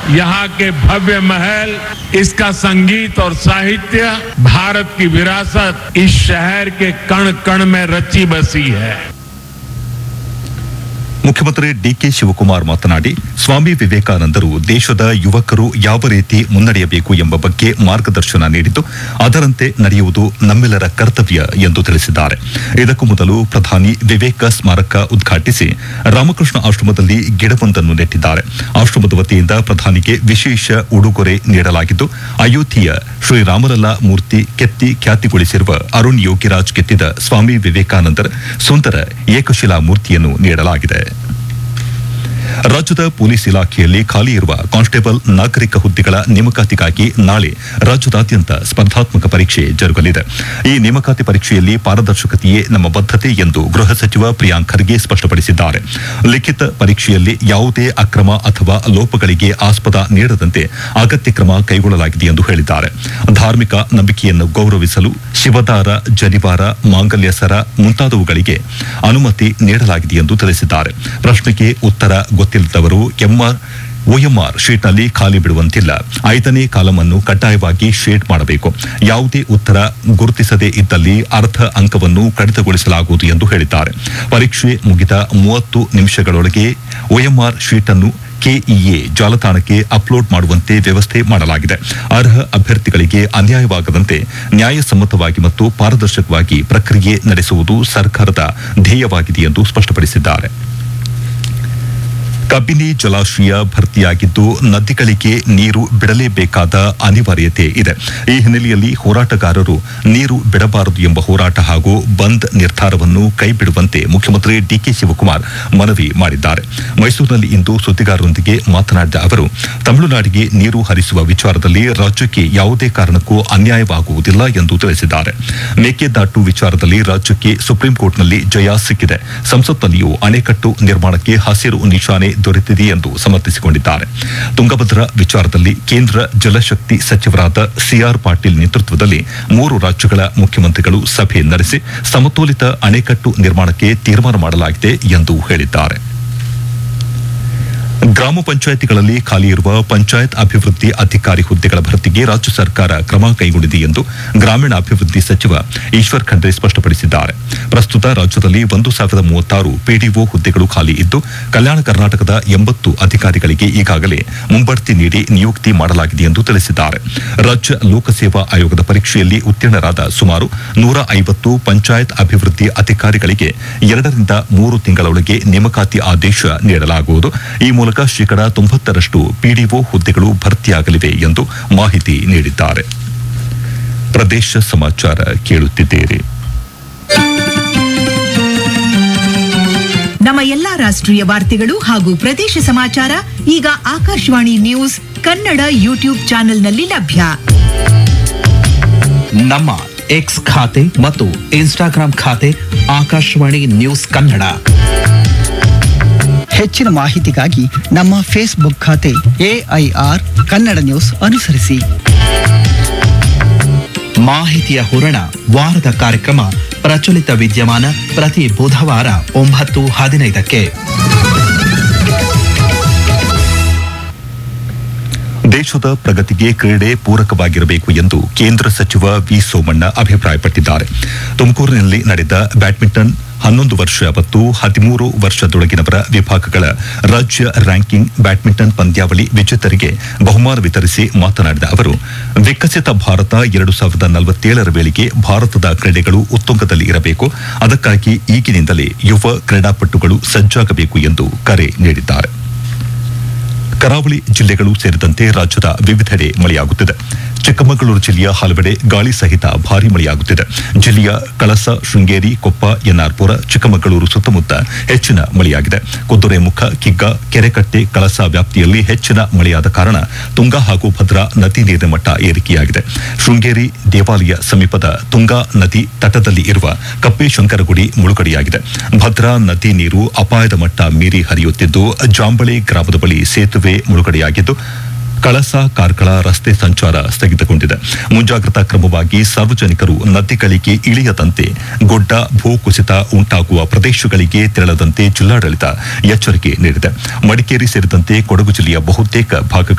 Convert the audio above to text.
यहाँ के भव्य महल इसका संगीत और साहित्य भारत की विरासत इस शहर के कण कण में रची बसी है ಮುಖ್ಯಮಂತ್ರಿ ಡಿಕೆ ಶಿವಕುಮಾರ್ ಮಾತನಾಡಿ ಸ್ವಾಮಿ ವಿವೇಕಾನಂದರು ದೇಶದ ಯುವಕರು ಯಾವ ರೀತಿ ಮುನ್ನಡೆಯಬೇಕು ಎಂಬ ಬಗ್ಗೆ ಮಾರ್ಗದರ್ಶನ ನೀಡಿದ್ದು ಅದರಂತೆ ನಡೆಯುವುದು ನಮ್ಮೆಲ್ಲರ ಕರ್ತವ್ಯ ಎಂದು ತಿಳಿಸಿದ್ದಾರೆ ಇದಕ್ಕೂ ಮೊದಲು ಪ್ರಧಾನಿ ವಿವೇಕ ಸ್ಮಾರಕ ಉದ್ಘಾಟಿಸಿ ರಾಮಕೃಷ್ಣ ಆಶ್ರಮದಲ್ಲಿ ಗಿಡವೊಂದನ್ನು ನೆಟ್ಟಿದ್ದಾರೆ ಆಶ್ರಮದ ವತಿಯಿಂದ ಪ್ರಧಾನಿಗೆ ವಿಶೇಷ ಉಡುಗೊರೆ ನೀಡಲಾಗಿದ್ದು ಅಯೋಧ್ಯೆಯ ಶ್ರೀರಾಮಲಲ್ಲಾ ಮೂರ್ತಿ ಕೆತ್ತಿ ಖ್ಯಾತಿಗೊಳಿಸಿರುವ ಅರುಣ್ ಯೋಗಿರಾಜ್ ಕೆತ್ತಿದ ಸ್ವಾಮಿ ವಿವೇಕಾನಂದರ ಸುಂದರ ಏಕಶಿಲಾ ಮೂರ್ತಿಯನ್ನು ನೀಡಲಾಗಿದೆ ರಾಜ್ಯದ ಪೊಲೀಸ್ ಇಲಾಖೆಯಲ್ಲಿ ಖಾಲಿ ಇರುವ ಕಾನ್ಸ್ಟೇಬಲ್ ನಾಗರಿಕ ಹುದ್ದೆಗಳ ನೇಮಕಾತಿಗಾಗಿ ನಾಳೆ ರಾಜ್ಯದಾದ್ಯಂತ ಸ್ಪರ್ಧಾತ್ಮಕ ಪರೀಕ್ಷೆ ಜರುಗಲಿದೆ ಈ ನೇಮಕಾತಿ ಪರೀಕ್ಷೆಯಲ್ಲಿ ಪಾರದರ್ಶಕತೆಯೇ ನಮ್ಮ ಬದ್ಧತೆ ಎಂದು ಗೃಹ ಸಚಿವ ಪ್ರಿಯಾಂಕ್ ಖರ್ಗೆ ಸ್ಪಷ್ಟಪಡಿಸಿದ್ದಾರೆ ಲಿಖಿತ ಪರೀಕ್ಷೆಯಲ್ಲಿ ಯಾವುದೇ ಅಕ್ರಮ ಅಥವಾ ಲೋಪಗಳಿಗೆ ಆಸ್ಪದ ನೀಡದಂತೆ ಅಗತ್ಯ ಕ್ರಮ ಕೈಗೊಳ್ಳಲಾಗಿದೆ ಎಂದು ಹೇಳಿದ್ದಾರೆ ಧಾರ್ಮಿಕ ನಂಬಿಕೆಯನ್ನು ಗೌರವಿಸಲು ಶಿವದಾರ ಜನಿವಾರ ಮಾಂಗಲ್ಯ ಸರ ಮುಂತಾದವುಗಳಿಗೆ ಅನುಮತಿ ನೀಡಲಾಗಿದೆ ಎಂದು ತಿಳಿಸಿದ್ದಾರೆ ಪ್ರಶ್ನೆಗೆ ಉತ್ತರ ಗೊತ್ತಿಲ್ಲದವರು ಎಂಆರ್ ಒಎಂಆರ್ ಶೀಟ್ನಲ್ಲಿ ಖಾಲಿ ಬಿಡುವಂತಿಲ್ಲ ಐದನೇ ಕಾಲಮನ್ನು ಕಡ್ಡಾಯವಾಗಿ ಶೇಡ್ ಮಾಡಬೇಕು ಯಾವುದೇ ಉತ್ತರ ಗುರುತಿಸದೇ ಇದ್ದಲ್ಲಿ ಅರ್ಧ ಅಂಕವನ್ನು ಕಡಿತಗೊಳಿಸಲಾಗುವುದು ಎಂದು ಹೇಳಿದ್ದಾರೆ ಪರೀಕ್ಷೆ ಮುಗಿದ ಮೂವತ್ತು ನಿಮಿಷಗಳೊಳಗೆ ಒಎಂಆರ್ ಶೀಟ್ ಅನ್ನು ಕೆಇಎ ಜಾಲತಾಣಕ್ಕೆ ಅಪ್ಲೋಡ್ ಮಾಡುವಂತೆ ವ್ಯವಸ್ಥೆ ಮಾಡಲಾಗಿದೆ ಅರ್ಹ ಅಭ್ಯರ್ಥಿಗಳಿಗೆ ಅನ್ಯಾಯವಾಗದಂತೆ ನ್ಯಾಯಸಮ್ಮತವಾಗಿ ಮತ್ತು ಪಾರದರ್ಶಕವಾಗಿ ಪ್ರಕ್ರಿಯೆ ನಡೆಸುವುದು ಸರ್ಕಾರದ ಧ್ಯೇಯವಾಗಿದೆ ಎಂದು ಸ್ಪಷ್ಟಪಡಿಸಿದ್ದಾರೆ ಕಬಿನಿ ಜಲಾಶಯ ಭರ್ತಿಯಾಗಿದ್ದು ನದಿಗಳಿಗೆ ನೀರು ಬಿಡಲೇಬೇಕಾದ ಅನಿವಾರ್ಯತೆ ಇದೆ ಈ ಹಿನ್ನೆಲೆಯಲ್ಲಿ ಹೋರಾಟಗಾರರು ನೀರು ಬಿಡಬಾರದು ಎಂಬ ಹೋರಾಟ ಹಾಗೂ ಬಂದ್ ನಿರ್ಧಾರವನ್ನು ಕೈಬಿಡುವಂತೆ ಮುಖ್ಯಮಂತ್ರಿ ಡಿಕೆ ಶಿವಕುಮಾರ್ ಮನವಿ ಮಾಡಿದ್ದಾರೆ ಮೈಸೂರಿನಲ್ಲಿ ಇಂದು ಸುದ್ದಿಗಾರರೊಂದಿಗೆ ಮಾತನಾಡಿದ ಅವರು ತಮಿಳುನಾಡಿಗೆ ನೀರು ಹರಿಸುವ ವಿಚಾರದಲ್ಲಿ ರಾಜ್ಯಕ್ಕೆ ಯಾವುದೇ ಕಾರಣಕ್ಕೂ ಅನ್ಯಾಯವಾಗುವುದಿಲ್ಲ ಎಂದು ತಿಳಿಸಿದ್ದಾರೆ ಮೇಕೆದಾಟು ವಿಚಾರದಲ್ಲಿ ರಾಜ್ಯಕ್ಕೆ ಸುಪ್ರೀಂ ಕೋರ್ಟ್ನಲ್ಲಿ ಜಯ ಸಿಕ್ಕಿದೆ ಸಂಸತ್ನಲ್ಲಿಯೂ ಅಣೆಕಟ್ಟು ನಿರ್ಮಾಣಕ್ಕೆ ಹಸಿರು ನಿಶಾನೆ ದೊರೆತಿದೆ ಎಂದು ಸಮರ್ಥಿಸಿಕೊಂಡಿದ್ದಾರೆ ತುಂಗಭದ್ರಾ ವಿಚಾರದಲ್ಲಿ ಕೇಂದ್ರ ಜಲಶಕ್ತಿ ಸಚಿವರಾದ ಸಿಆರ್ ಪಾಟೀಲ್ ನೇತೃತ್ವದಲ್ಲಿ ಮೂರು ರಾಜ್ಯಗಳ ಮುಖ್ಯಮಂತ್ರಿಗಳು ಸಭೆ ನಡೆಸಿ ಸಮತೋಲಿತ ಅಣೆಕಟ್ಟು ನಿರ್ಮಾಣಕ್ಕೆ ತೀರ್ಮಾನ ಮಾಡಲಾಗಿದೆ ಎಂದು ಹೇಳಿದ್ದಾರೆ ಗ್ರಾಮ ಪಂಚಾಯಿತಿಗಳಲ್ಲಿ ಖಾಲಿ ಇರುವ ಪಂಚಾಯತ್ ಅಭಿವೃದ್ಧಿ ಅಧಿಕಾರಿ ಹುದ್ದೆಗಳ ಭರ್ತಿಗೆ ರಾಜ್ಯ ಸರ್ಕಾರ ಕ್ರಮ ಕೈಗೊಂಡಿದೆ ಎಂದು ಗ್ರಾಮೀಣಾಭಿವೃದ್ಧಿ ಸಚಿವ ಈಶ್ವರ್ ಖಂಡ್ರೆ ಸ್ಪಷ್ಟಪಡಿಸಿದ್ದಾರೆ ಪ್ರಸ್ತುತ ರಾಜ್ಯದಲ್ಲಿ ಒಂದು ಸಾವಿರದ ಮೂವತ್ತಾರು ಪಿಡಿಒ ಹುದ್ದೆಗಳು ಖಾಲಿ ಇದ್ದು ಕಲ್ಯಾಣ ಕರ್ನಾಟಕದ ಎಂಬತ್ತು ಅಧಿಕಾರಿಗಳಿಗೆ ಈಗಾಗಲೇ ಮುಂಬಡ್ತಿ ನೀಡಿ ನಿಯುಕ್ತಿ ಮಾಡಲಾಗಿದೆ ಎಂದು ತಿಳಿಸಿದ್ದಾರೆ ರಾಜ್ಯ ಲೋಕಸೇವಾ ಆಯೋಗದ ಪರೀಕ್ಷೆಯಲ್ಲಿ ಉತ್ತೀರ್ಣರಾದ ಸುಮಾರು ನೂರ ಐವತ್ತು ಪಂಚಾಯತ್ ಅಭಿವೃದ್ಧಿ ಅಧಿಕಾರಿಗಳಿಗೆ ಎರಡರಿಂದ ಮೂರು ತಿಂಗಳೊಳಗೆ ನೇಮಕಾತಿ ಆದೇಶ ನೀಡಲಾಗುವುದು ಈ ಮೂಲಕ ಶೇಕಡಾ ತೊಂಬತ್ತರಷ್ಟು ಪಿಡಿಒ ಹುದ್ದೆಗಳು ಭರ್ತಿಯಾಗಲಿವೆ ಎಂದು ಮಾಹಿತಿ ನೀಡಿದ್ದಾರೆ ಪ್ರದೇಶ ಸಮಾಚಾರ ಕೇಳುತ್ತಿದ್ದೀರಿ ನಮ್ಮ ಎಲ್ಲಾ ರಾಷ್ಟ್ರೀಯ ವಾರ್ತೆಗಳು ಹಾಗೂ ಪ್ರದೇಶ ಸಮಾಚಾರ ಈಗ ಆಕಾಶವಾಣಿ ನ್ಯೂಸ್ ಕನ್ನಡ ಯೂಟ್ಯೂಬ್ ಚಾನೆಲ್ನಲ್ಲಿ ಲಭ್ಯ ನಮ್ಮ ಎಕ್ಸ್ ಖಾತೆ ಮತ್ತು ಇನ್ಸ್ಟಾಗ್ರಾಂ ಖಾತೆ ಆಕಾಶವಾಣಿ ನ್ಯೂಸ್ ಕನ್ನಡ ಹೆಚ್ಚಿನ ಮಾಹಿತಿಗಾಗಿ ನಮ್ಮ ಫೇಸ್ಬುಕ್ ಖಾತೆ ಎಐಆರ್ ಕನ್ನಡ ನ್ಯೂಸ್ ಅನುಸರಿಸಿ ಮಾಹಿತಿಯ ಹೂರಣ ವಾರದ ಕಾರ್ಯಕ್ರಮ ಪ್ರಚಲಿತ ವಿದ್ಯಮಾನ ಪ್ರತಿ ಬುಧವಾರ ಒಂಬತ್ತು ಹದಿನೈದಕ್ಕೆ ದೇಶದ ಪ್ರಗತಿಗೆ ಕ್ರೀಡೆ ಪೂರಕವಾಗಿರಬೇಕು ಎಂದು ಕೇಂದ್ರ ಸಚಿವ ವಿ ಸೋಮಣ್ಣ ಅಭಿಪ್ರಾಯಪಟ್ಟಿದ್ದಾರೆ ತುಮಕೂರಿನಲ್ಲಿ ನಡೆದ ಬ್ಯಾಡ್ಮಿಂಟನ್ ಹನ್ನೊಂದು ವರ್ಷ ಮತ್ತು ಹದಿಮೂರು ವರ್ಷದೊಳಗಿನವರ ವಿಭಾಗಗಳ ರಾಜ್ಯ ರ್ಯಾಂಕಿಂಗ್ ಬ್ಯಾಡ್ಮಿಂಟನ್ ಪಂದ್ಯಾವಳಿ ವಿಜೇತರಿಗೆ ಬಹುಮಾನ ವಿತರಿಸಿ ಮಾತನಾಡಿದ ಅವರು ವಿಕಸಿತ ಭಾರತ ಎರಡು ಸಾವಿರದ ನಲವತ್ತೇಳರ ವೇಳೆಗೆ ಭಾರತದ ಕ್ರೀಡೆಗಳು ಉತ್ತುಂಗದಲ್ಲಿ ಇರಬೇಕು ಅದಕ್ಕಾಗಿ ಈಗಿನಿಂದಲೇ ಯುವ ಕ್ರೀಡಾಪಟುಗಳು ಸಜ್ಜಾಗಬೇಕು ಎಂದು ಕರೆ ನೀಡಿದ್ದಾರೆ ಕರಾವಳಿ ಜಿಲ್ಲೆಗಳು ಸೇರಿದಂತೆ ರಾಜ್ಯದ ವಿವಿಧೆಡೆ ಮಳೆಯಾಗುತ್ತಿದೆ ಚಿಕ್ಕಮಗಳೂರು ಜಿಲ್ಲೆಯ ಹಲವೆಡೆ ಗಾಳಿ ಸಹಿತ ಭಾರೀ ಮಳೆಯಾಗುತ್ತಿದೆ ಜಿಲ್ಲೆಯ ಕಳಸ ಶೃಂಗೇರಿ ಕೊಪ್ಪ ಎನ್ಆರ್ಪುರ ಚಿಕ್ಕಮಗಳೂರು ಸುತ್ತಮುತ್ತ ಹೆಚ್ಚಿನ ಮಳೆಯಾಗಿದೆ ಕುದುರೆಮುಖ ಕಿಗ್ಗ ಕೆರೆಕಟ್ಟೆ ಕಳಸ ವ್ಯಾಪ್ತಿಯಲ್ಲಿ ಹೆಚ್ಚಿನ ಮಳೆಯಾದ ಕಾರಣ ತುಂಗಾ ಹಾಗೂ ಭದ್ರಾ ನದಿ ನೀರಿನ ಮಟ್ಟ ಏರಿಕೆಯಾಗಿದೆ ಶೃಂಗೇರಿ ದೇವಾಲಯ ಸಮೀಪದ ತುಂಗಾ ನದಿ ತಟದಲ್ಲಿ ಇರುವ ಕಪ್ಪೇಶಂಕರಗುಡಿ ಮುಳುಗಡೆಯಾಗಿದೆ ಭದ್ರಾ ನದಿ ನೀರು ಅಪಾಯದ ಮಟ್ಟ ಮೀರಿ ಹರಿಯುತ್ತಿದ್ದು ಜಾಂಬಳಿ ಗ್ರಾಮದ ಬಳಿ ಸೇತುವೆ ಮುಳುಗಡೆಯಾಗಿದ್ದು ಕಳಸ ಕಾರ್ಕಳ ರಸ್ತೆ ಸಂಚಾರ ಸ್ಥಗಿತಗೊಂಡಿದೆ ಮುಂಜಾಗ್ರತಾ ಕ್ರಮವಾಗಿ ಸಾರ್ವಜನಿಕರು ನದಿಗಳಿಗೆ ಇಳಿಯದಂತೆ ಗುಡ್ಡ ಭೂಕುಸಿತ ಉಂಟಾಗುವ ಪ್ರದೇಶಗಳಿಗೆ ತೆರಳದಂತೆ ಜಿಲ್ಲಾಡಳಿತ ಎಚ್ಚರಿಕೆ ನೀಡಿದೆ ಮಡಿಕೇರಿ ಸೇರಿದಂತೆ ಕೊಡಗು ಜಿಲ್ಲೆಯ ಬಹುತೇಕ ಭಾಗಗಳಲ್ಲಿ